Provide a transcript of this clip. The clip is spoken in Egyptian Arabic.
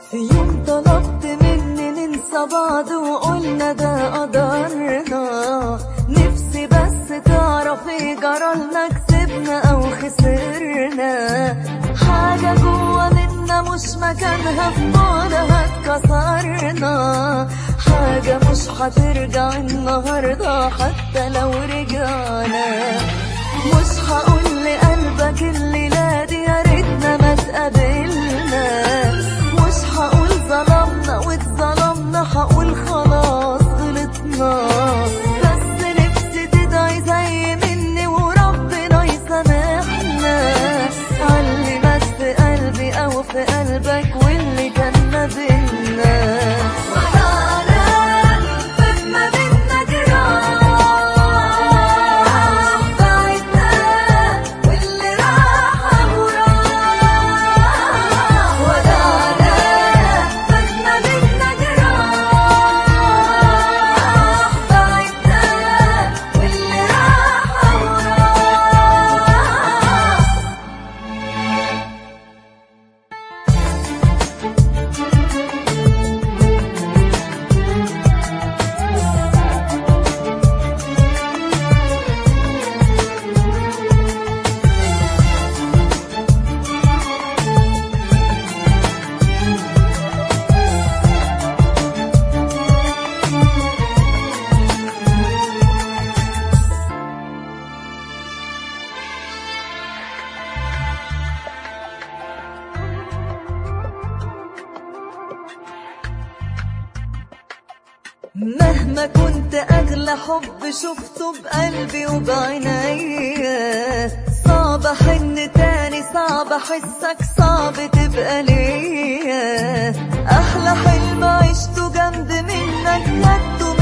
في يوم طلبت مني ننسى بعض وقلنا ده قدرنا نفسي بس تعرفي جرالنا كسبنا او خسرنا حاجة جوا منا مش مكانها في بعضها اتكسرنا حاجة مش هترجع النهاردة حتى لو رجعنا مش هقول لقلبك الليلة دي يا ريتنا ما اتقابلنا مش هقول ظلمنا واتظلمنا هقول خلاص غلطنا بس نفسي تدعي زي مني وربنا يسامحنا علي مات في قلبي او في قلبك واللي كان ما بينا ما بينا جراح بعدنا واللي راح وراح ودانا ما بينا جراح بعدنا واللي راح وراح مهما كنت أغلى حب شفته بقلبي وبعينيا صعب أحن تاني صعب أحسك صعب تبقى ليا أحلى حلم عشته جنب منك خدته